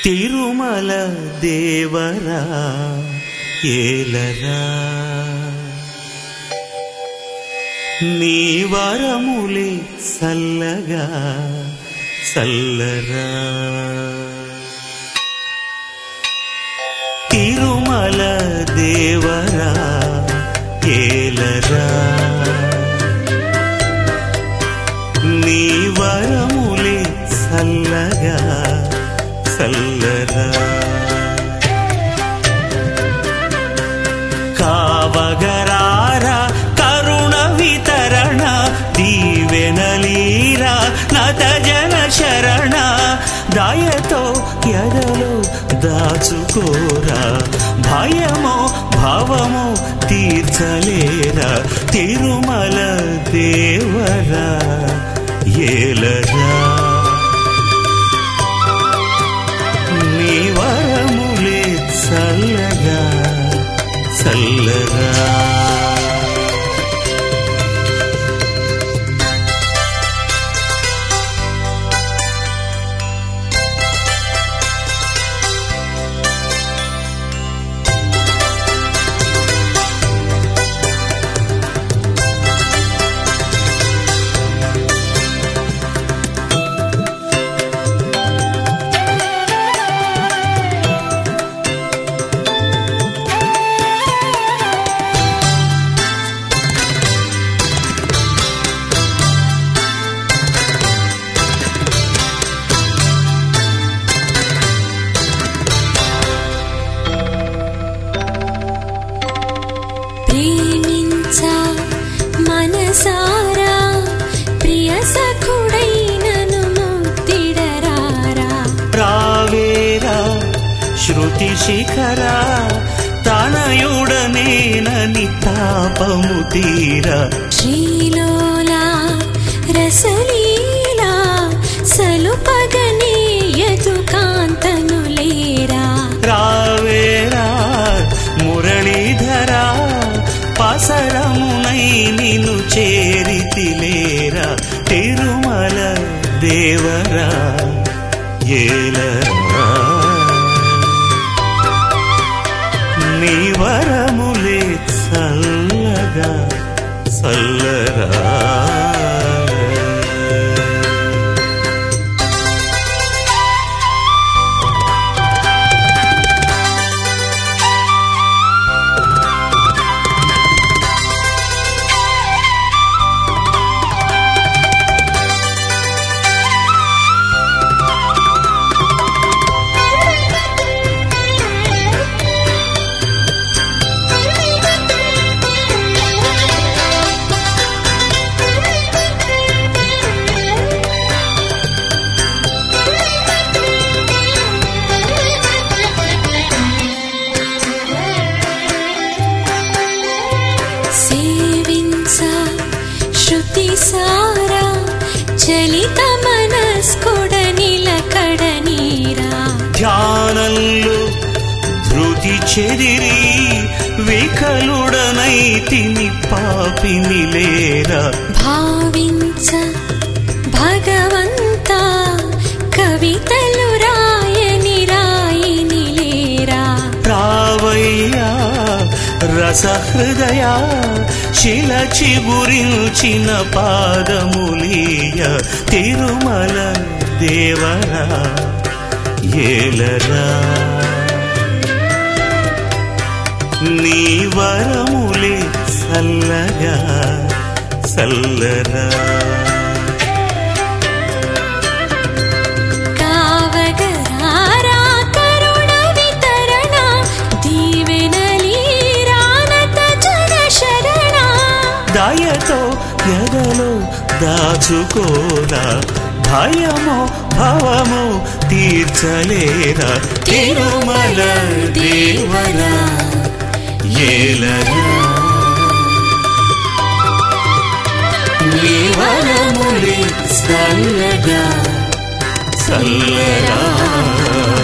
తిరుమల దేవరా ఏలరా నీ వరములే సల్లగా సల్లరా తిరుమల దేవరా ఏలరా నీ వరములే సల్లగా సల్లరా కావగరారా కరుణ వితరణ దీవెనలీరా నత జన శరణ దయతో ఎదలో దాచుకోరా భయమో భవమో తీర్చలేరా తిరుమల దేవరా ఏలరా నీ వరములే చల్లగా చల్లగా ప్రేమించా మనసారా ప్రియ సఖుడైనను ముక్తిడరారా రావేరా శృతి శిఖరా తనయుడనేనని తాపము తీరా శ్రీలోలా రసలీలా సలుపగనీయదు కాంతను లేరా రావేరా మురళీధరా పసరమునై నిన్ను చేరితిలేరా తిరుమల దేవరా ఏలరా నీ వరములే చల్లగా చల్లరా సేవించా శృతి సారా చలిత మనస్కుడ నిలకడ నీరా ధ్యానంలో ధృతి చెదిరి వికలుడనై తిని పాపిని లేరా భావించ భగవంతా కవితలు రాయని రాయిని లేరా రావయ్యా రసహృదయ శిల చిగురించిన పాదములీయ తిరుమల దేవరా ఏలరా నీ వరములే సల్లగా సల్లరా కావగరారా కరుణ వితరణ దీవెనలీరానత జన శరణ దయతో ఎదలో దాచుకోరా భయమో భవమో తీర్చలేరా తిరుమల దేవరా ఏలరా నీ వరములి చల్లగా చల్లరా